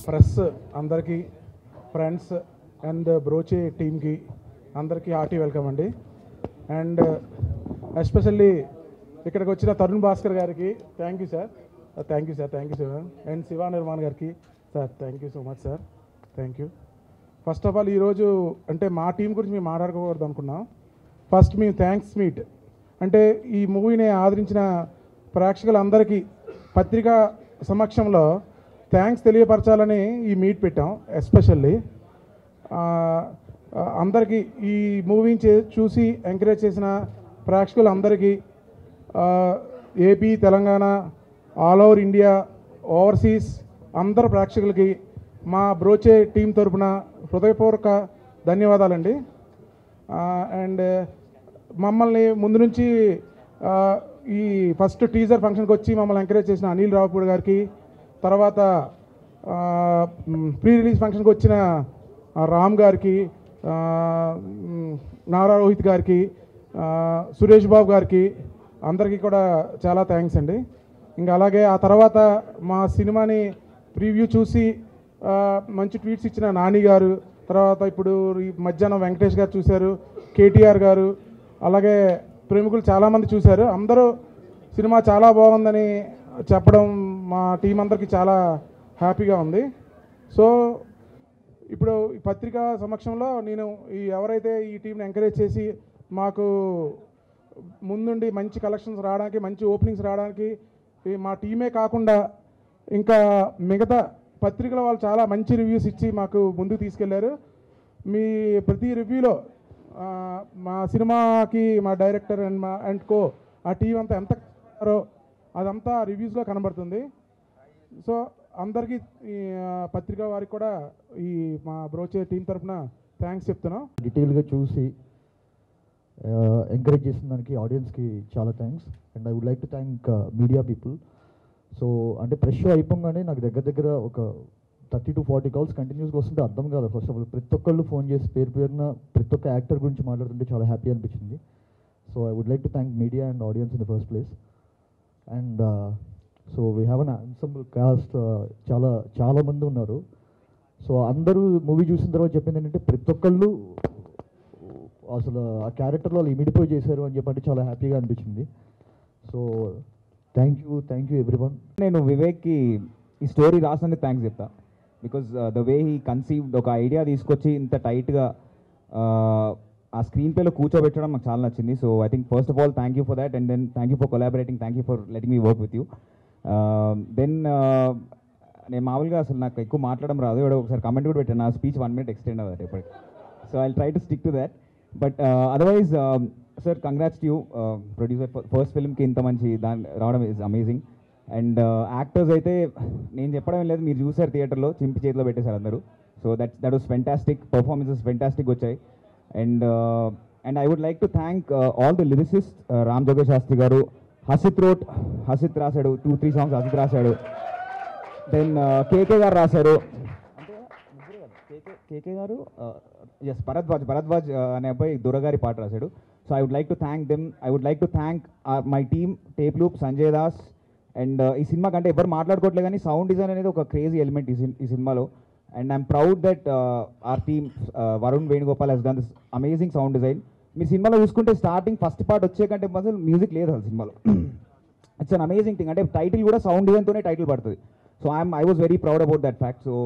Press అందరికీ friends and బ్రోచే టీమ్కి అందరికీ హార్టీ వెల్కమ్ అండి అండ్ ఎస్పెషల్లీ ఇక్కడికి వచ్చిన తరుణ్ భాస్కర్ గారికి thank you sir thank you sir thank you sir and Shiva Nirman గారికి sir thank you so much sir thank you first of all ఈరోజు అంటే మా టీం గురించి మేము మాట్లాడుకోకూడదు అనుకున్నాం ఫస్ట్ మేము థ్యాంక్స్ మీట్ అంటే ఈ మూవీని ఆదరించిన ప్రేక్షకులందరికీ పత్రికా సమక్షంలో థ్యాంక్స్ తెలియపరచాలని ఈ మీట్ పెట్టాం ఎస్పెషల్లీ అందరికీ ఈ మూవీని చే చూసి ఎంకరేజ్ చేసిన ప్రేక్షకులందరికీ ఆ, AP Telangana all over India overseas అందరు ప్రేక్షకులకి మా బ్రోచే టీం తరపున హృదయపూర్వక ధన్యవాదాలండి అండ్ మమ్మల్ని ముందు నుంచి ఆ, ఈ ఫస్ట్ టీజర్ ఫంక్షన్కి వచ్చి మమ్మల్ని ఎంకరేజ్ చేసిన అనిల్ రావుపూడి గారికి తర్వాత ప్రీ రిలీజ్ ఫంక్షన్కి వచ్చిన ఆ, రామ్ గారికి ఆ, మ్, నారా రోహిత్ గారికి ఆ, సురేష్ బాబు గారికి అందరికీ కూడా చాలా థ్యాంక్స్ అండి ఇంకా అలాగే ఆ తర్వాత మా సినిమాని ప్రివ్యూ చూసి ఆ, మంచి ట్వీట్స్ ఇచ్చిన నాని గారు తర్వాత ఇప్పుడు ఈ మధ్యాహ్నం వెంకటేష్ గారు చూశారు కేటీఆర్ గారు అలాగే ప్రముఖులు చాలామంది చూశారు అందరూ సినిమా చాలా బాగుందని చెప్పడం మా టీం అందరికీ చాలా హ్యాపీగా ఉంది సో ఇప్పుడు ఈ పత్రికా సమక్షంలో నేను ఈ ఎవరైతే ఈ టీంని ఎంకరేజ్ చేసి మాకు ముందుండి మంచి కలెక్షన్స్ రావడానికి మంచి ఓపెనింగ్స్ రావడానికి ఈ మా టీమే కాకుండా ఇంకా మిగతా పత్రికల వాళ్ళు చాలా మంచి రివ్యూస్ ఇచ్చి మాకు ముందుకు తీసుకెళ్లారు మీ ప్రతి రివ్యూలో ఆ, మా సినిమాకి మా డైరెక్టర్ అండ్ మా అండ్ కో ఆ టీం అంతా ఎంత కష్టపడారో అదంతా రివ్యూస్లో కనబడుతుంది సో అందరికీ ఈ ఆ, పత్రిక వారికి కూడా ఈ మా బ్రోచే టీం తరపున థ్యాంక్స్ చెప్తున్నాం డీటెయిల్గా చూసి ఎంకరేజ్ చేసిన దానికి ఆడియన్స్కి చాలా thanks and I would like to thank media people so అంటే ప్రెష్ షో అయిపోగానే నాకు దగ్గర దగ్గర ఒక థర్టీ టు ఫార్టీ కాల్స్ కంటిన్యూస్గా వస్తుంటే అర్థం కాదు ఫస్ట్ ఆఫ్ ఆల్ ప్రతి ఒక్కళ్ళు ఫోన్ చేసి పేరు పేరున ప్రతి ఒక్క యాక్టర్ గురించి మాట్లాడుతుంటే చాలా హ్యాపీ అనిపించింది so I would like to thank media and audience in the first place and so we have an ensemble cast చాలా చాలా మంది ఉన్నారు సో అందరూ మూవీ చూసిన తర్వాత చెప్పింది ఏంటంటే ప్రతి ఒక్కళ్ళు అసలు ఆ క్యారెక్టర్లో వాళ్ళు ఇమిడిపోయి చేశారు అని చెప్పంటే చాలా హ్యాపీగా అనిపించింది so thank you thank you everyone నేను వివేక్కి ఈ స్టోరీ రాసినందుకు థ్యాంక్స్ చెప్తా because the way he conceived ఒక ఐడియా తీసుకొచ్చి ఇంత టైట్గా ఆ స్క్రీన్ ప్లేలో కూర్చోబెట్టడం నాకు చాలా నచ్చింది so I think first of all thank you for that and then thank you for collaborating thank you for letting me work with you then నేను మామూలుగా అసలు నాకు ఎక్కువ మాట్లాడడం రాదు ఎవడో ఒకసారి కమెంట్ కూడా పెట్టాను నా స్పీచ్ వన్ మినిట్ ఎక్స్టెండ్ అవ్వదు ఎప్పటికి so I try to stick to that but otherwise sir congrats to you producer first ఫిల్మ్కి ఇంత మంచి దాని రావడం ఇస్ అమేజింగ్ అండ్ యాక్టర్స్ అయితే నేను చెప్పడం ఏం లేదు మీరు చూసారు థియేటర్లో చింపి చేతిలో పెట్టేశారు అందరూ so that that was fantastic performances fantastic వచ్చాయి and and I would like to thank all the lyricist Ram జోగేష్ శాస్త్రి గారు హసిత్ రోట్ హసిత్ రాశాడు టూ త్రీ సాంగ్స్ హసిత్ రాశాడు దెన్ కేకే గారు రాశారు అంటే ముగ్గురు కదా, కేకే కేకే గారు ఎస్ భరద్వాజ్ భరద్వాజ్ uh, అనే అబ్బాయి దొరగారి పాట రాశాడు so I would like to thank them I would like to thank my team Tape Loop Sanjay Das and ఈ సినిమా కంటే ఎవరు మాట్లాడుకోవట్లేదు కానీ సౌండ్ డిజైన్ అనేది ఒక క్రేజీ ఎలిమెంట్ ఈ సిన్- ఈ సినిమాలో and I'm proud that our team Varun Venugopal has done this amazing sound design మీరు సినిమాలో చూసుకుంటే స్టార్టింగ్ ఫస్ట్ పార్ట్ వచ్చే కంటే అసలు మ్యూజిక్ లేదు అసలు సినిమాలో ఇట్స్ అన్ అమేజింగ్ థింగ్ అంటే టైటిల్ కూడా సౌండ్ డిజైన్తోనే టైటిల్ పడుతుంది so I'm I was very proud about that fact so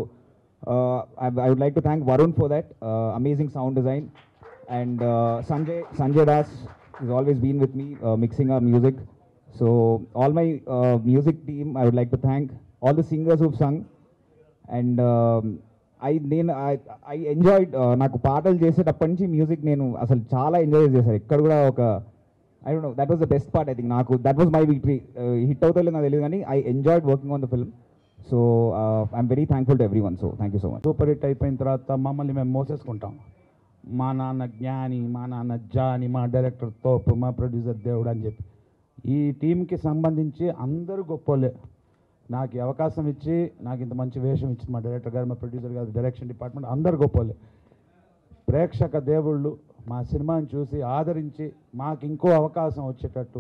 I would like to thank Varun for that amazing sound design and Sanjay Sanjay Das is always been with me mixing our music so all my music team I would like to thank all the singers who sung and I నేను I enjoyed నాకు పాటలు చేసేటప్పటి నుంచి music నేను అసలు చాలా enjoy చేశాను ఎక్కడ కూడా ఒక I don't know that was the best part I think నాకు that was my victory hit అవుతుందో నాకు తెలియదు కానీ I enjoyed working on the film so I'm very thankful to everyone so thank you so much super hit అయిపోయిన తర్వాత మమ్మల్ని మేము మోసేసుకుంటాం మా నాన్న జ్ఞాని మా నాన్న జాని మా డైరెక్టర్ తోపు మా ప్రొడ్యూసర్ దేవుడు అని చెప్పి ఈ టీంకి సంబంధించి అందరూ గొప్పోలే నాకు ఈ అవకాశం ఇచ్చి నాకు ఇంత మంచి వేషం ఇచ్చింది మా డైరెక్టర్ గారు మా ప్రొడ్యూసర్ గారు డైరెక్షన్ డిపార్ట్మెంట్ అందరు గొప్పోలే ప్రేక్షక దేవుళ్ళు మా సినిమాని చూసి ఆదరించి మాకు ఇంకో అవకాశం వచ్చేటట్టు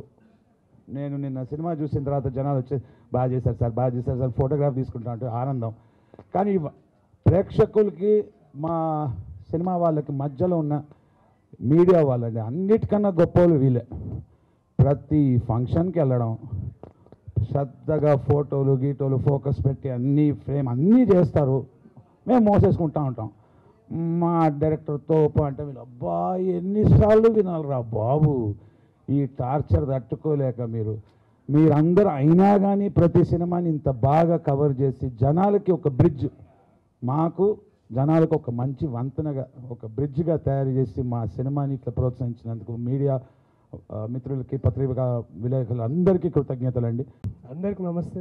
నేను నిన్న సినిమా చూసిన తర్వాత జనాలు వచ్చి బాగా చేశారు సార్ బాగా చేశారు సార్ ఫోటోగ్రాఫ్ తీసుకుంటా అంటే ఆనందం కానీ ఇవ- ప్రేక్షకులకి మా సినిమా వాళ్ళకి మధ్యలో ఉన్న మీడియా వాళ్ళండి అన్నిటికన్నా గొప్ప వాళ్ళు వీళ్ళే ప్రతి ఫంక్షన్కి వెళ్ళడం శ్రద్ధగా ఫోటోలు గీటోలు ఫోకస్ పెట్టి అన్నీ ఫ్రేమ్ అన్నీ చేస్తారు మేము మోసేసుకుంటా ఉంటాం మా డైరెక్టర్ తోపు అంటే వీళ్ళు అబ్బా ఎన్నిసార్లు వినాలిరా బాబు ఈ టార్చర్ తట్టుకోలేక మీరు మీరందరూ అయినా కానీ ప్రతి సినిమాని ఇంత బాగా కవర్ చేసి జనాలకి ఒక బ్రిడ్జ్ మాకు జనాలకు ఒక మంచి వంతెనగా ఒక బ్రిడ్జ్గా తయారు చేసి మా సినిమాని ఇట్లా ప్రోత్సహించినందుకు మీడియా ఆ, మిత్రులకి పత్రికా విలేకరులు అందరికీ కృతజ్ఞతలండి అందరికి నమస్తే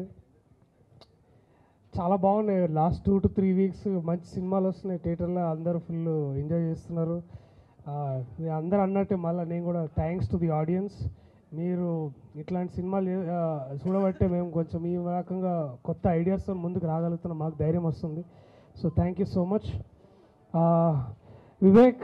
చాలా బాగున్నాయి last two to three weeks మంచి సినిమాలు వస్తున్నాయి థియేటర్లో అందరూ ఫుల్ ఎంజాయ్ చేస్తున్నారు ఆ, మీ అందరు అన్నట్టే మళ్ళీ నేను కూడా థ్యాంక్స్ టు ది ఆడియన్స్ మీరు ఇట్లాంటి సినిమాలు చే- ఆ, చూడబట్టే మేము కొంచెం ఈ రకంగా కొత్త ఐడియాస్తో ముందుకు రాగలుగుతున్నాం మాకు ధైర్యం వస్తుంది so thank you so much Vivek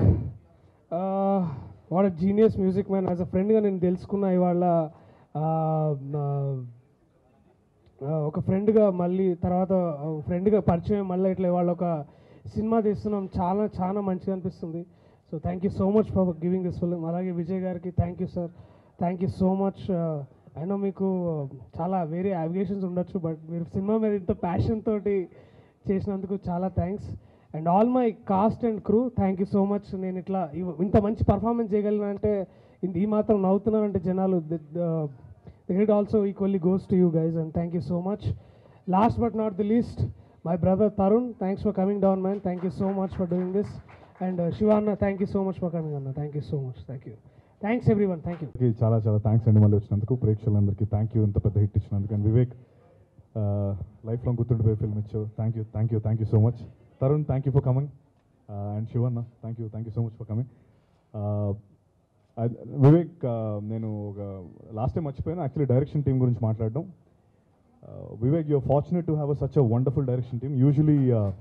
what genius music man as a ఫ్రెండ్గా నేను తెలుసుకున్న ఇవాళ ఆ, ఆ, ఆ, ఒక ఫ్రెండ్గా మళ్ళీ తర్వాత ఫ్రెండ్గా పరిచయం మళ్ళీ ఇట్లా ఇవాళ ఒక సినిమా తీస్తున్నాం చాలా చాలా మంచిగా అనిపిస్తుంది so thank you so much for giving this film అలాగే విజయ్ గారికి thank you sir thank you so much అయినా మీకు చాలా వేరే అవిగేషన్స్ ఉండొచ్చు బట్ మీరు సినిమా మీద ఇంత ప్యాషన్ తోటి చేసినందుకు చాలా thanks and all my cast and crew thank you so much నేను ఇట్లా ఇవ- ఇంత మంచి పర్ఫార్మెన్స్ చేయగలను అంటే ఇంత- ఈ మాత్రం నవ్వుతున్నారంటే జనాలు the- the- the credit also equally goes to you guys and thank you so much last but not the least my brother tarun thanks for coming down man thank you so much for doing this and uh, shivana thank you so much for coming anna thank you so much thank you thanks everyone thank you అందరికీ చాలా చాలా thanks అండి మళ్ళీ వచ్చినందుకు ప్రేక్షకులందరికీ thank you ఇంత పెద్ద hit ఇచ్చినందుకు అండ్ వివేక్ లైఫ్ లాంగ్ గుర్తుండిపోయే ఫిల్మ్ ఇచ్చావు thank you thank you thank you so much Tharun thank you for coming and Shivanna thank you thank you so much for coming Vivek uh, నేను ఒక లాస్ట్ టైం మర్చిపోయాను actually direction team గురించి మాట్లాడడం Vivek you're fortunate to have a such a wonderful direction team usually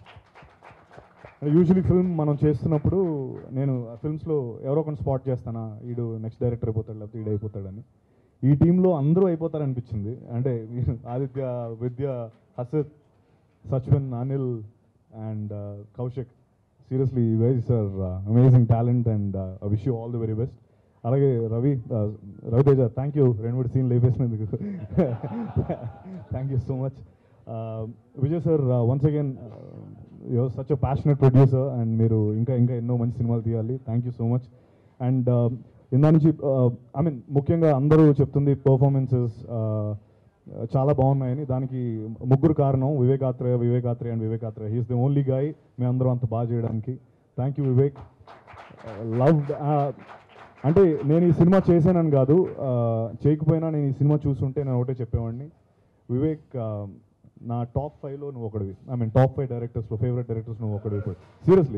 usually film మనం చేస్తున్నప్పుడు నేను ఫిల్మ్స్లో ఎవరో ఒకరిని స్పాట్ చేస్తానా ఈడు నెక్స్ట్ డైరెక్టర్ అయిపోతాడు లేకపోతే ఈడు అయిపోతాడని ఈ టీంలో అందరూ అయిపోతారు అనిపించింది అంటే ఆదిత్య విద్య హసత్ సచ్విన్ Anil and Kaushik seriously guys are amazing talent and wish you all the very best అలాగే Ravi uh, Raviteja thank you రెండు మూడు scene లేపేసినందుకు thank you so much Vijay sir once again your such a passionate producer and మీరు ఇంకా ఇంకా ఎన్నో మంచి సినిమాలు తీయాలి thank you so much and ఇందా నుంచి ఐ మీన్ ముఖ్యంగా అందరూ చెప్తుంది పర్ఫార్మెన్సెస్ చాలా బాగున్నాయని దానికి ముగ్గురు కారణం Vivekatreya Vivekatreya and Vivekatreya he's the only guy మేము అందరం అంత బాగా చేయడానికి థ్యాంక్ యూ వివేక్ లవ్ అంటే నేను ఈ సినిమా చేశానని కాదు uh, చేయకపోయినా నేను ఈ సినిమా చూసుంటే నేను ఒకటే చెప్పేవాడిని వివేక్ uh, నా టాప్ ఫైవ్లో నువ్వు ఒకడివి ఐ మీన్ టాప్ ఫైవ్ డైరెక్టర్స్లో ఫేవరెట్ డైరెక్టర్స్ నువ్వు ఒకడివి seriously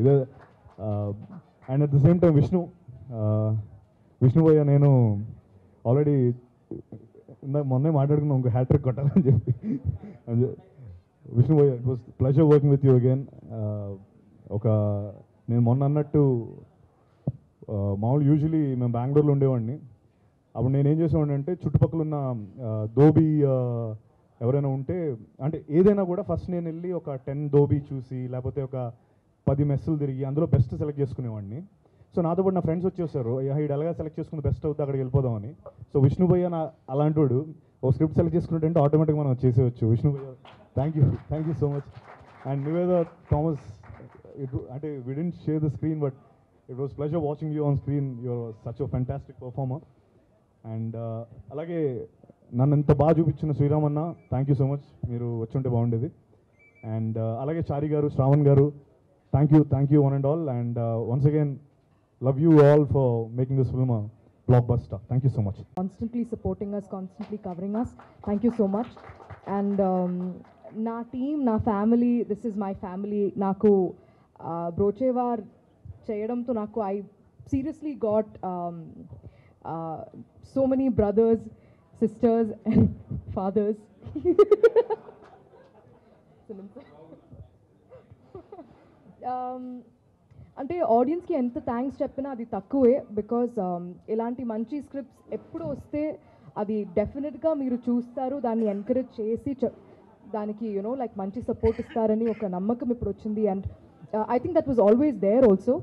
and at the same time Vishnu uh, Vishnu భయ్య నేను ఆల్రెడీ ఇందాక మొన్నే మాట్లాడుకున్నాం ఇంకో హ్యాట్రిక్ కొట్టాలని చెప్పి అదే. విష్ణు భయ్య it was pleasure working with you again ఒక నేను మొన్న అన్నట్టు ఆ, మామూలు యూజువలీ మేము బెంగళూరులో ఉండేవాడిని అప్పుడు నేను ఏం చేసేవాడిని అంటే చుట్టుపక్కల ఉన్న ఆ, దోబీ ఆ, ఎవరైనా ఉంటే అంటే ఏదైనా కూడా ఫస్ట్ నేను వెళ్ళి ఒక టెన్ దోబీ చూసి లేకపోతే ఒక పది మెస్సులు తిరిగి అందులో బెస్ట్ సెలెక్ట్ చేసుకునేవాడిని సో నాతో పాటు నా ఫ్రెండ్స్ వచ్చేసారు ఇది ఎలాగా సెలెక్ట్ చేసుకుని బెస్ట్ అవుతుంది అక్కడికి వెళ్ళిపోదామని సో విష్ణు భయ్య నా అలాంటి వాడు ఓ స్క్రిప్ట్ సెలెక్ట్ చేసుకుంటే ఆటోమేటిక్గా మనం చేసేవచ్చు విష్ణు భయ్య thank you thank you so much and Nivetha Thomas it అంటే we didn't share the screen but it was pleasure watching you on screen your such a fantastic performer and అలాగే నన్ను ఎంత బాగా చూపించిన శ్రీరామ్ అన్న థ్యాంక్ యూ సో మచ్ మీరు వచ్చుంటే బాగుండేది అండ్ అలాగే చారి గారు శ్రావణ్ గారు thank you thank you one and all and once again love you all for making this film blockbuster thank you so much constantly supporting us, constantly covering us. Thank you so much. And um, నా team నా family this is my family నాకు బ్రోచేవార్ చేయడంతో నాకు I seriously got so many brothers sisters and fathers అంటే ఆడియన్స్కి ఎంత thanks చెప్పినా అది తక్కువే బికాజ్ ఇలాంటి మంచి స్క్రిప్ట్స్ ఎప్పుడు వస్తే అది డెఫినెట్గా మీరు చూస్తారు దాన్ని ఎంకరేజ్ చేసి దానికి యునో లైక్ మంచి సపోర్ట్ ఇస్తారని ఒక నమ్మకం ఇప్పుడు వచ్చింది and I think that was always there also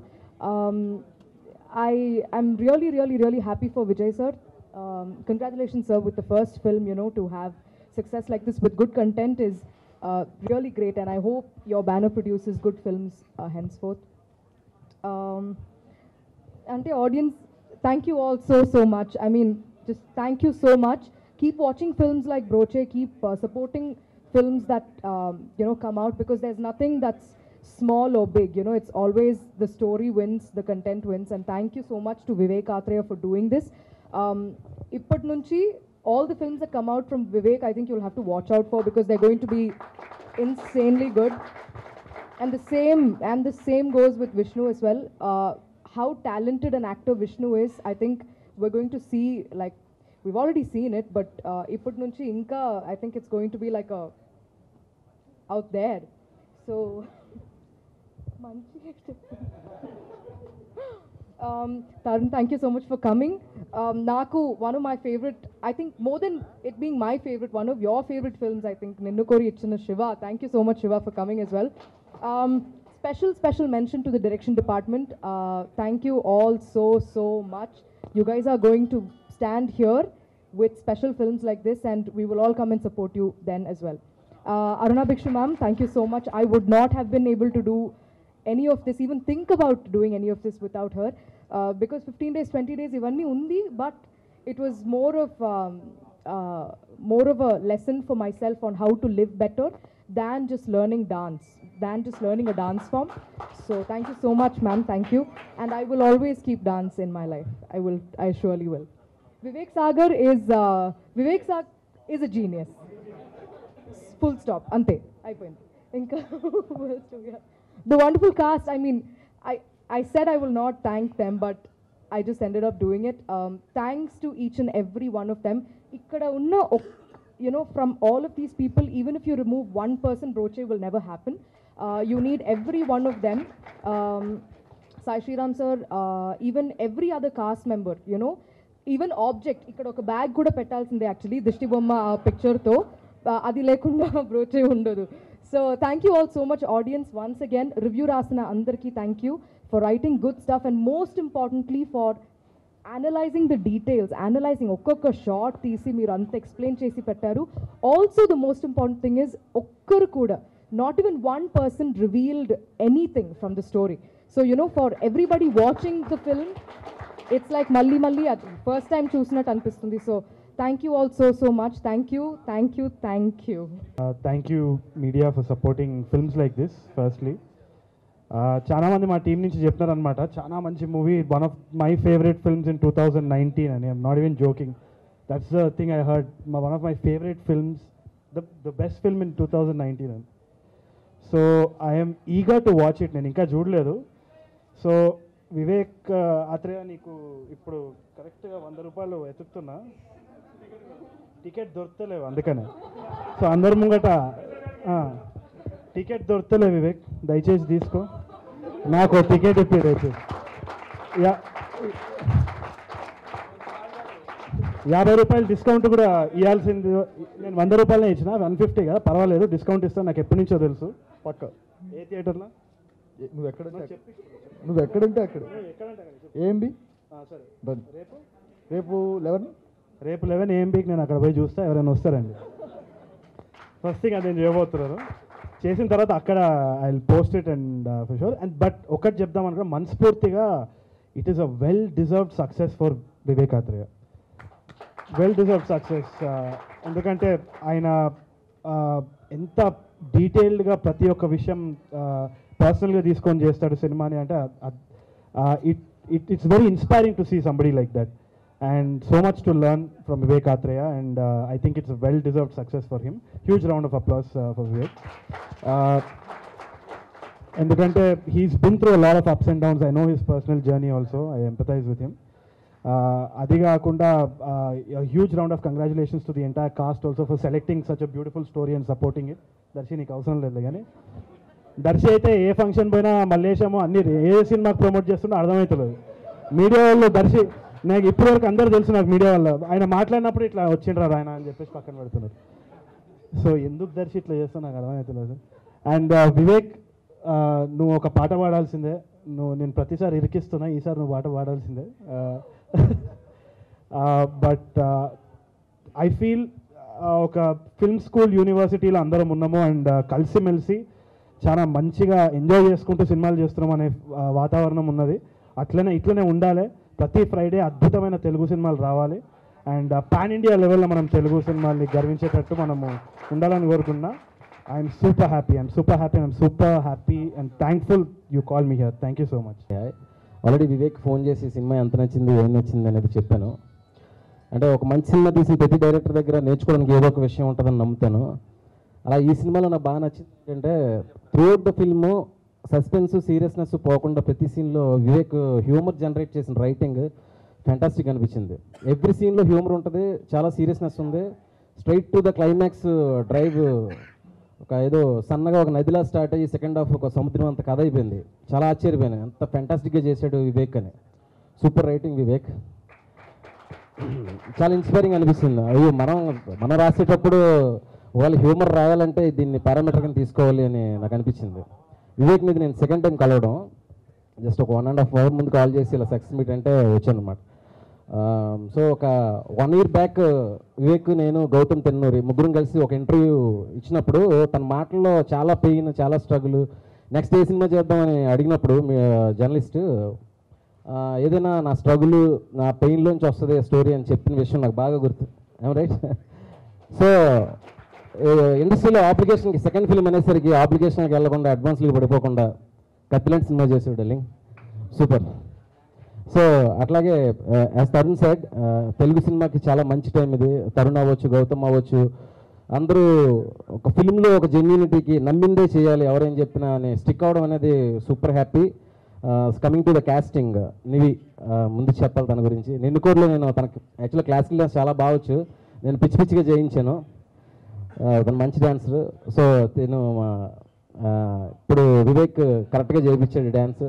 I I'm really really really happy for Vijay sir congratulation sir with the first film you know to have success like this with good content is uh, really great and i hope your banner produces good films uh, henceforth um, ante audience thank you all so so much i mean just thank you so much keep watching films like broche keep uh, supporting films that um, you know come out because there's nothing that's small or big you know it's always the story wins the content wins and thank you so much to vivek atreya for doing this um, ఇప్పటి నుంచి all the films that come out from vivek i think you'll have to watch out for because they're going to be insanely good and the same and the same goes with Vishnu as well. Uh, how talented an actor Vishnu is, I think we're going to see like we've already seen it, but uh, ippటి నుంచి ఇంకా I think it's going to be like a out there. So మంచిగా చెప్పు. um, Tarun, thank you so much for coming. Um, Naku, one of my favorite, I think more than it being my favorite, one of your favorite films, I think, Ninnu Kori Ichina Shiva. Thank you so much, Shiva, for coming as well. Um, special, special mention to the direction department. Uh, thank you all so, so much. You guys are going to stand here with special films like this, and we will all come and support you then as well. Uh, Aruna Bhikshu ma'am, thank you so much. I would not have been able to do any of this, even think about doing any of this without her. Uh, because 15 days, 20 days, ఇవన్నీ ఉంది but it was more of um, uh, more of a lesson for myself on how to live better than just learning dance, than just learning a dance form. So thank you so much, ma'am. Thank you, and I will always keep dance in my life. I will, I surely will. Vivek Sagar is uh, Vivek Sagar is a genius. Full stop అంతే అయిపోయింది ఇంకా the wonderful cast I mean I I said I will not thank them but I just ended up doing it thanks to each and every one of them ఇక్కడ ఉన్న you know from all of these people even if you remove one person Broche will never happen you need every one of them Sai Sriram sir even every other cast member you know even object ఇక్కడ ఒక bag కూడా పెట్టాల్సిందే actually దిష్టి బొమ్మ పిక్చర్తో అది లేకుండా బ్రోచే ఉండదు so thank you all so much audience once again review రాసిన అందరికీ thank you for writing good stuff and most importantly for analysing the details analysing ఒక్కొక్క షార్ట్ తీసి మీరు అంత ఎక్స్ప్లెయిన్ చేసి పెట్టారు also the most important thing is ఒక్కరు కూడా not even one person revealed anything from the story so you know for everybody watching the film it's like మళ్ళీ మళ్ళీ ఫస్ట్ టైం చూసినట్టు అనిపిస్తుంది so thank you all so so much thank you thank you thank you thank you media for supporting films like this firstly చాలా మంది మా team నుంచి చెప్తున్నారు అనమాట చాలా మంచి movie one of my favourite films in two thousand nineteen అని I'm not even joking that's the thing I heard one of my favourite films the the best film in two thousand nineteen అని so I'm eager to watch it నేను ఇంకా చూడలేదు so Vivek Athreya నీకు ఇప్పుడు కరెక్ట్గా వంద రూపాయలు వెతుకుతున్నా టికెట్ దొరకలేవు అందుకనే సో అందరి ముంగట ఆ, టికెట్ దొరకలే వివేక్ దయచేసి తీసుకో నాకు ఓ టికెట్ ఇప్పి దయచేసి యా యాభై రూపాయలు డిస్కౌంట్ కూడా ఇవ్వాల్సింది నేను వంద రూపాయలనే ఇచ్చిన వన్ ఫిఫ్టీ కదా పర్వాలేదు డిస్కౌంట్ ఇస్తాను నాకు ఎప్పటి నుంచో తెలుసు పక్క ఏ థియేటర్లో ఏ- నువ్వు ఎక్కడంటే అక్కడ. నువ్వు ఎక్కడంటే అక్కడ ఏంబి సరే డన్ రేపు రేపు లెవెన్ రేపు లెవెన్ ఏఎంబీకి నేను అక్కడ పోయి చూస్తా ఎవరైనా వస్తారండి ఫస్ట్ థింగ్ అది నేను చేయబోతున్నారు చేసిన తర్వాత అక్కడ I will post it and for sure and but ఒకటి చెప్దాం అనుకో మనస్ఫూర్తిగా it is a well deserved success for Vivek Athreya well deserved success ఎందుకంటే ఆయన uh, ఎంత డీటెయిల్డ్గా ప్రతి ఒక్క విషయం పర్సనల్గా తీసుకొని చేస్తాడు సినిమాని అంటే it it it's very inspiring to see somebody like that and so much to learn from Vivek Atreya, and uh, I think it's a well-deserved success for him. Huge round of applause uh, for Vivek. Uh, ఎందుకంటే he's been through lot of ups and downs I know his personal journey also I empathise with him అది కాకుండా huge round of congratulations to the entire cast also for selecting such a beautiful story and supporting it Darshi నీకు అవసరం లేదు కానీ దర్శి అయితే ఏ function పోయినా మల్లేశము అన్ని ఏ సినిమాకి ప్రమోట్ చేస్తున్నా అర్థమవుతలేదు మీడియా వాళ్ళు దర్శి నాకు ఇప్పటివరకు అందరూ తెలుసు నాకు మీడియా వాళ్ళు ఆయన మాట్లాడినప్పుడు ఇట్లా వచ్చిండ్రా ఆయన అని చెప్పేసి పక్కన పెడుతున్నారు సో ఎందుకు దర్శి ఇట్లా చేస్తావు నాకు అర్థమవుతలేదు అండ్ వివేక్ ఆ, నువ్వు ఒక పాట పాడాల్సిందే నువ్వు నేను ప్రతిసారి ఇరికిస్తున్నా ఈసారి నువ్వు పాట పాడాల్సిందే బట్ ఐ ఫీల్ ఒక ఫిల్మ్ స్కూల్ యూనివర్సిటీలో అందరం ఉన్నాము అండ్ కలిసిమెలిసి చాలా మంచిగా ఎంజాయ్ చేసుకుంటూ సినిమాలు చేస్తున్నాం అనే ఆ, వాతావరణం ఉన్నది అట్లనే ఇట్లనే ఉండాలి ప్రతి ఫ్రైడే అద్భుతమైన తెలుగు సినిమాలు రావాలి అండ్ పాన్ ఇండియా లెవెల్లో మనం తెలుగు సినిమాల్ని గర్వించేటట్టు మనము ఉండాలని కోరుకున్నా I'm super happy I'm super happy I'm super happy and thankful you call me here thank you so much already Vivek phone చేసి సినిమా ఎంత నచ్చింది ఏం నచ్చింది అనేది చెప్పాను అంటే ఒక మంచి సినిమా తీసిన ప్రతి డైరెక్టర్ దగ్గర నేర్చుకోవడానికి ఏదో ఒక విషయం ఉంటుందని నమ్ముతాను అలా ఈ సినిమాలో నాకు బాగా నచ్చింది ఏంటంటే throughout the film suspense seriousness పోకుండా ప్రతి సీన్లో వివేక్ హ్యూమర్ జనరేట్ చేసిన రైటింగ్ ఫ్యాంటాస్టిక్ అనిపించింది ఎవ్రీ సీన్లో హ్యూమర్ ఉంటుంది చాలా సీరియస్నెస్ ఉంది straight to the climax drive ఒక ఏదో సన్నగా ఒక నదిలా స్టార్ట్ అయ్యి సెకండ్ హాఫ్ ఒక సముద్రం అంత కథ అయిపోయింది చాలా ఆశ్చర్యపోయాను అంత ఫ్యాంటాస్టిక్గా చేశాడు వివేక్ అని సూపర్ రైటింగ్ వివేక్ చాలా ఇన్స్పైరింగ్ అనిపిస్తుంది అయ్యో మనం మనం రాసేటప్పుడు వాళ్ళు హ్యూమర్ రాయాలంటే దీన్ని పారామీటర్ కింద తీసుకోవాలి అని నాకు అనిపించింది వివేక్ మీద నేను సెకండ్ టైం కలవడం జస్ట్ ఒక వన్ అండ్ హాఫ్ అవర్ ముందు కాల్ చేసి ఇలా సక్సెస్ మీట్ అంటే వచ్చాను అనమాట సో ఒక వన్ ఇయర్ బ్యాక్ వివేక్ నేను గౌతమ్ తెన్నూరి ముగ్గురం కలిసి ఒక ఇంటర్వ్యూ ఇచ్చినప్పుడు తన మాటల్లో చాలా పెయిన్ చాలా స్ట్రగుల్ నెక్స్ట్ ఏ సినిమా చేద్దామని అడిగినప్పుడు మీ జర్నలిస్ట్ ఏదైనా నా స్ట్రగుల్ నా పెయిన్లోంచి వస్తుంది స్టోరీ అని చెప్పిన విషయం నాకు బాగా గుర్తు ఏం రైట్ సో ఇండస్ట్రీలో అప్లికేషన్కి సెకండ్ ఫిల్మ్ అనేసరికి అప్లికేషన్కి వెళ్లకుండా అడ్వాన్స్కి పడిపోకుండా కత్తిలాంటి సినిమా చేసాడు డార్లింగ్ సూపర్ సో అట్లాగే యాజ్ తరుణ్ సైడ్ తెలుగు సినిమాకి చాలా మంచి టైం ఇది తరుణ్ అవ్వచ్చు గౌతమ్ అవ్వచ్చు అందరూ ఒక ఫిల్మ్లో ఒక జెన్యూనిటీకి నమ్మిందే చేయాలి ఎవరేం చెప్పినా అని స్టిక్ అవడం అనేది super happy coming to the casting Nivi ఆ, ముందు చెప్పాలి తన గురించి నిన్నుకోరులో నేను తనకి యాక్చువల్గా క్లాసికల్ డాన్స్ చాలా బాగొచ్చు నేను పిచ్చి పిచ్చిగా చేయించాను ఆ, తను మంచి డాన్సర్ సో నేను మా- ఆ, ఇప్పుడు వివేక్ కరెక్ట్గా చేయించాడు డ్యాన్స్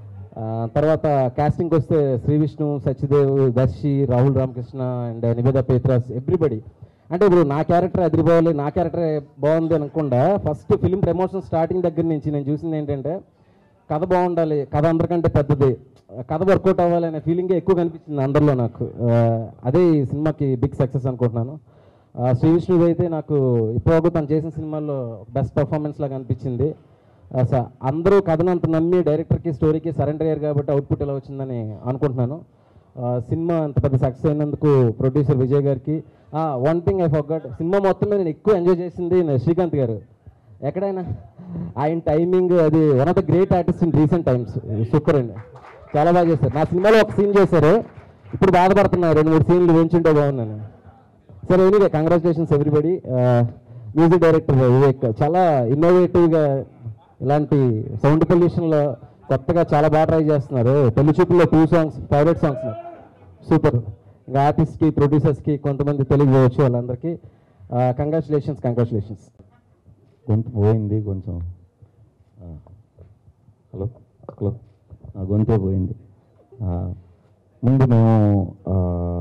తర్వాత కాస్టింగ్కి వస్తే శ్రీ విష్ణు సత్యదేవ్ దర్శి రాహుల్ రామకృష్ణ అండ్ నివేద పేత్రాస్ ఎవ్రీబడి అంటే ఇప్పుడు నా క్యారెక్టర్ అదిరిపోవాలి నా క్యారెక్టర్ బాగుంది అనకుండా ఫస్ట్ ఫిలిం ప్రమోషన్ స్టార్టింగ్ దగ్గర నుంచి నేను చూసింది ఏంటంటే కథ బాగుండాలి కథ అందరికంటే పెద్దది కథ వర్కౌట్ అవ్వాలి అనే ఫీలింగే ఎక్కువ కనిపించింది అందరిలో నాకు ఆ, అదే ఈ సినిమాకి బిగ్ సక్సెస్ అనుకుంటున్నాను ఆ, శ్రీ విష్ణుది అయితే నాకు ఇప్పటివరకు తను చేసిన సినిమాల్లో బెస్ట్ పర్ఫార్మెన్స్ లాగా అనిపించింది ఆ, స- అందరూ కథను అంత నమ్మి డైరెక్టర్కి స్టోరీకి సరెండర్ అయ్యారు కాబట్టి అవుట్పుట్ ఎలా వచ్చిందని అనుకుంటున్నాను ఆ, సినిమా అంత పెద్ద సక్సెస్ అయినందుకు ప్రొడ్యూసర్ విజయ్ గారికి వన్ థింగ్ ఐ ఫర్గట్ సినిమా మొత్తం మీద నేను ఎక్కువ ఎంజాయ్ చేసింది నా- శ్రీకాంత్ గారు ఎక్కడైనా ఆయన టైమింగ్ అది one of the great artist in recent times super అండి చాలా బాగా చేశారు నా సినిమాలో ఒక సీన్ చేశారు ఇప్పుడు బాధపడుతున్నారు రెండు మూడు సీన్లు వేయించుంటే బాగున్నాను సరే anyway congratulations everybody music director Vivek చాలా ఇన్నోవేటివ్గా ఇలాంటి సౌండ్ పొల్యూషన్లో కొత్తగా చాలా బాగా ట్రై చేస్తున్నారు పెళ్లి చూపుల్లో two songs favourite songs super ఇంకా ఆర్టిస్ట్కి ప్రొడ్యూసర్స్కి కొంతమంది తెలియజేయవచ్చు వాళ్ళందరికీ కంగ్రాచులేషన్స్ కంగ్రాచులేషన్స్ గొంతు పోయింది కొంచెం ఆ, హలో హలో ఆ, గొంతే పోయింది ఆ, ముందు మేము ఆ,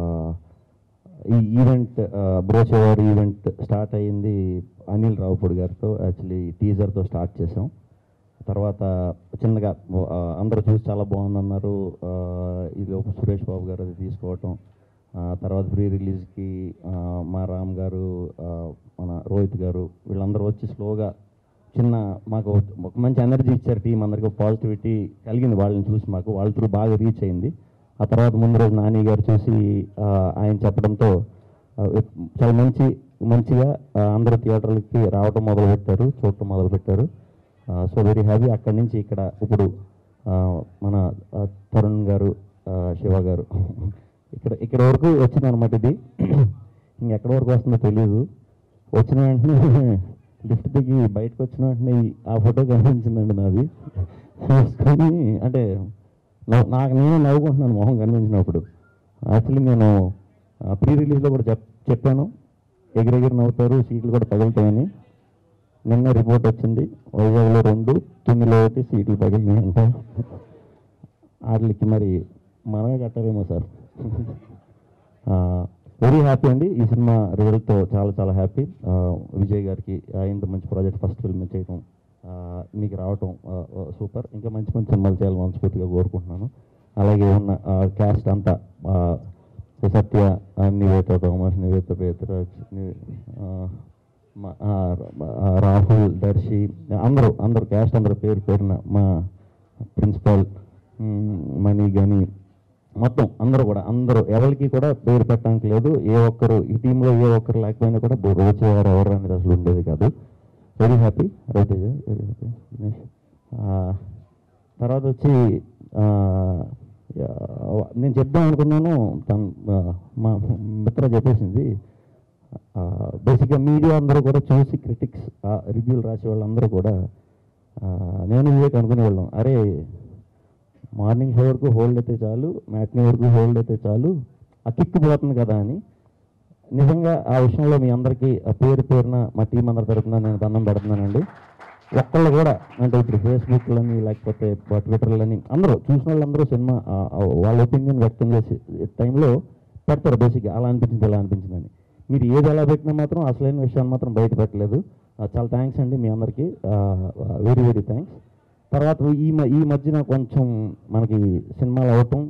ఈ ఈవెంట్ బ్రోచేవారు ఈవెంట్ స్టార్ట్ అయ్యింది అనిల్ రావుపూడి గారితో యాక్చువల్లీ టీజర్తో స్టార్ట్ చేసాం తర్వాత చిన్నగా ఆ, అందరూ చూసి చాలా బాగుందన్నారు ఆ, ఈ లోపు సురేష్ బాబు గారు అది తీసుకోవటం ఆ, తర్వాత ప్రీ రిలీజ్కి ఆ, మా రామ్ గారు ఆ, మన రోహిత్ గారు వీళ్ళందరూ వచ్చి స్లోగా చిన్న మాకు ఒక మంచి ఎనర్జీ ఇచ్చారు టీం అందరికీ పాజిటివిటీ కలిగింది వాళ్ళని చూసి మాకు వాళ్ళ త్రూ బాగా రీచ్ అయింది ఆ తర్వాత ముందు రోజు నాని గారు చూసి ఆ, ఆయన చెప్పడంతో ఆ, చాలా మంచి మంచిగా ఆ, అందరూ థియేటర్లకి రావటం మొదలుపెట్టారు చూడటం మొదలుపెట్టారు సో వెరీ హ్యాపీ అక్కడి నుంచి ఇక్కడ ఇప్పుడు ఆ, మన ఆ, తరుణ్ గారు ఆ, శివ గారు ఇక్కడ ఇక్కడ వరకు వచ్చింది అనమాట ఇది ఇంకెక్కడి వరకు వస్తుందో తెలియదు వచ్చిన వెంటనే లిఫ్ట్ దిగి బయటకు వచ్చిన వెంటనే ఈ- ఆ ఫోటో కనిపించిందండి నాది చూసుకొని అంటే నవ్వు- నాకు నేనే నవ్వుకుంటున్నాను మొహం కనిపించినప్పుడు యాక్చువల్లీ నేను ప్రీ రిలీజ్లో కూడా చెప్ చెప్పాను ఎగిరెగిరి నవ్వుతారు సీట్లు కూడా పగులుతాయని నిన్న రిపోర్ట్ వచ్చింది వైజాగ్లో రెండు తుమ్మిలో ఒకటి సీట్లు పగిలినాయి అంట వాటికి మరి మనమే కట్టారేమో సార్ ఆ, వెరీ హ్యాపీ అండి ఈ సినిమా రిజల్ట్తో చాలా చాలా హ్యాపీ విజయ్ గారికి ఆ, ఇంత మంచి ప్రాజెక్ట్ ఫస్ట్ ఫిల్మ్ చేయడం ఆ, మీకు రావటం సూపర్ ఇంకా మంచి మంచి సినిమాలు చేయాలని మనస్ఫూర్తిగా కోరుకుంటున్నాను అలాగే ఉన్న క్యాస్ట్ అంతా ఆ, సత్య ఆ, నివేత థోమస్ నివేత పేతరాజ్ ని- ఆ, మా- ఆ, ఆ, రాహుల్ దర్శి అందరూ అందరూ క్యాస్ట్ అందరూ పేరు పేరున మా ప్రిన్సిపాల్ మనీ కానీ మొత్తం అందరూ కూడా అందరూ ఎవరికి కూడా పేరు పెట్టడానికి లేదు ఏ ఒక్కరు ఈ టీంలో ఏ ఒక్కరు లేకపోయినా కూడా రోజువారు ఎవరు అనేది అసలు ఉండేది కాదు very happy Raviteja very happy Dinesh ఆ, తర్వాత వచ్చి ఆ, యా, నేను చెప్దాం అనుకున్నాను తను ఆ, మా మిత్ర చెప్పేసింది బేసిక్గా మీడియా అందరూ కూడా చూసి క్రిటిక్స్ రివ్యూలు రాసే వాళ్ళందరూ కూడా ఆ, నేను వివేక్ అనుకునేవాళ్ళం అరే మార్నింగ్ షో వరకు హోల్డ్ అయితే చాలు మ్యాట్నీ వరకు హోల్డ్ అయితే చాలు ఆ కిక్ పోతుంది కదా అని నిజంగా ఆ విషయంలో మీ అందరికీ ఆ పేరు పేరున మా టీం అందరి తరపున నేను దండం పెడుతున్నానండి ఒక్కళ్ళు కూడా అంటే ఇప్పుడు ఫేస్బుక్లని లేకపోతే ట్విట్టర్లని అందరూ చూసిన వాళ్ళందరూ సినిమా ఆ, ఆ, వాళ్ళ ఒపీనియన్ వ్యక్తం చేసే టైంలో పెడతారు బేసిక్గా అలా అనిపించింది ఇలా అనిపించిందని మీరు ఏది ఎలా పెట్టినా మాత్రం అసలైన విషయాన్ని మాత్రం బయట పెట్టలేదు ఆ, చాలా థ్యాంక్స్ అండి మీ అందరికీ వెరీ వెరీ థ్యాంక్స్ తర్వాత ఈ మ- ఈ మధ్యన కొంచెం మనకి సినిమాలు అవటం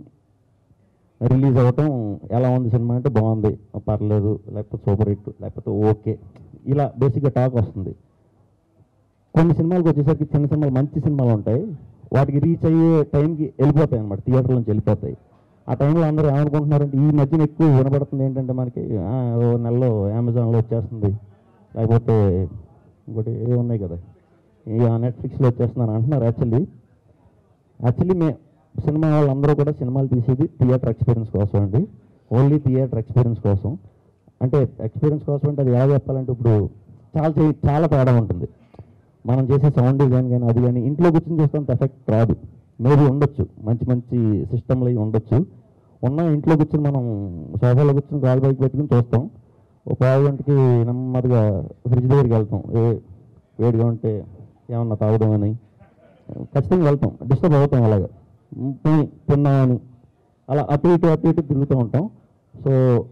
రిలీజ్ అవ్వటం ఎలా ఉంది సినిమా అంటే బాగుంది పర్లేదు లేకపోతే సూపర్ హిట్ లేకపోతే ఓకే ఇలా బేసిక్గా టాక్ వస్తుంది కొన్ని సినిమాలకు వచ్చేసరికి చిన్న సినిమాలు మంచి సినిమాలు ఉంటాయి వాటికి రీచ్ అయ్యే టైంకి వెళ్ళిపోతాయి అనమాట థియేటర్ నుంచి వెళ్ళిపోతాయి ఆ టైంలో అందరూ ఏమనుకుంటున్నారంటే ఈ మధ్యన ఎక్కువ వినపడుతుంది ఏంటంటే మనకి ఆ, ఓ నెలలో అమెజాన్లో వచ్చేస్తుంది లేకపోతే ఇంకోటి ఏ ఉన్నాయి కదా ఈ నెట్ఫ్లిక్స్లో వచ్చేస్తున్నాను అంటున్నారు యాక్చువల్లీ యాక్చువల్లీ మే సినిమా వాళ్ళందరూ కూడా సినిమాలు తీసేది థియేటర్ ఎక్స్పీరియన్స్ కోసం అండి ఓన్లీ థియేటర్ ఎక్స్పీరియన్స్ కోసం అంటే ఎక్స్పీరియన్స్ కోసం అంటే అది ఎలా చెప్పాలంటే ఇప్పుడు చాలా చే- చాలా తేడా ఉంటుంది మనం చేసే సౌండ్ డిజైన్ కానీ అది కానీ ఇంట్లో కూర్చొని చూస్తే ఎఫెక్ట్ రాదు మేబీ ఉండొచ్చు మంచి మంచి సిస్టమ్లు అవి ఉండొచ్చు ఉన్న ఇంట్లో కూర్చొని మనం సోఫాలో కూర్చొని గాలి బైక్ పెట్టుకుని చూస్తాం ఒక పావు గంటకి నెమ్మదిగా ఫ్రిడ్జ్ దగ్గరికి వెళ్తాం ఏ వేడిగా ఉంటే ఏమన్నా తాగుదామని ఖచ్చితంగా వెళ్తాం డిస్టర్బ్ అవుతాం అలాగా పోయి తిన్నామని అలా అటు ఇటు అటు ఇటు తిరుగుతూ ఉంటాం సో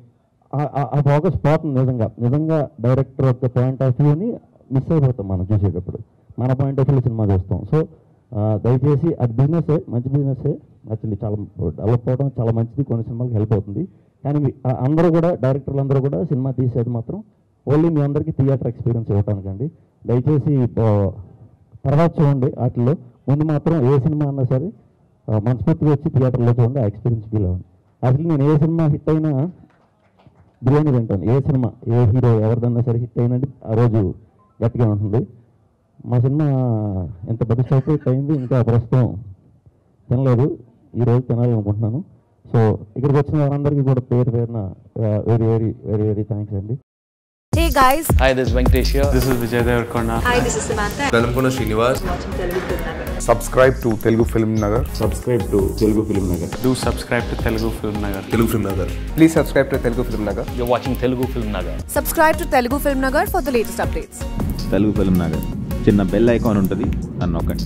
ఆ- ఆ- ఆ ఫోకస్ పోతుంది నిజంగా నిజంగా డైరెక్టర్ యొక్క పాయింట్ ఆఫ్ వ్యూని మిస్ అయిపోతాం మనం చూసేటప్పుడు మన పాయింట్ ఆఫ్ వ్యూ సినిమా చూస్తాం సో ఆ, దయచేసి అది బిజినెసే మంచి బిజినెసే యాక్చువల్లీ చాలా డెవలప్ అవడం చాలా మంచిది కొన్ని సినిమాలకు హెల్ప్ అవుతుంది కానీ మీ- ఆ- అందరూ కూడా డైరెక్టర్లు అందరూ కూడా సినిమా తీసేది మాత్రం ఓన్లీ మీ అందరికీ థియేటర్ ఎక్స్పీరియన్స్ ఇవ్వటానికండి దయచేసి ఆ, తర్వాత చూడండి వాటిల్లో ముందు మాత్రం ఏ సినిమా అన్నా సరే ఆ, మనస్ఫూర్తిగా వచ్చి థియేటర్లో చూడండి ఆ ఎక్స్పీరియన్స్ ఫీల్ అవ్వండి అసలు నేను ఏ సినిమా హిట్ అయినా బిర్యానీ తింటాను ఏ సినిమా ఏ హీరో ఎవరిదన్నా సరే హిట్ అయినంటే ఆ రోజు గట్టిగా ఉంటుంది మా సినిమా ఎంత పెద్ద షాప్ హిట్ అయింది ఇంకా ప్రస్తుతం తినలేదు ఈరోజు తినాలనుకుంటున్నాను సో ఇక్కడికి వచ్చిన వారందరికీ కూడా పేరు పేరున very very very very thanks అండి Hey guys, Hi, this is Venkatesh here. This is Vijay Devarkonda. hi, this is Samantha. వెలంపున Srinivas subscribe to Telugu film Nagar subscribe to Telugu film Nagar Do subscribe to Telugu Film Nagar. Telugu film Nagar please subscribe to Telugu film Nagar You're watching Telugu Film Nagar. Subscribe to Telugu Film Nagar for the latest updates. Telugu film Nagar చిన్న bell icon ఉంటుంది నన్ను నొక్కండి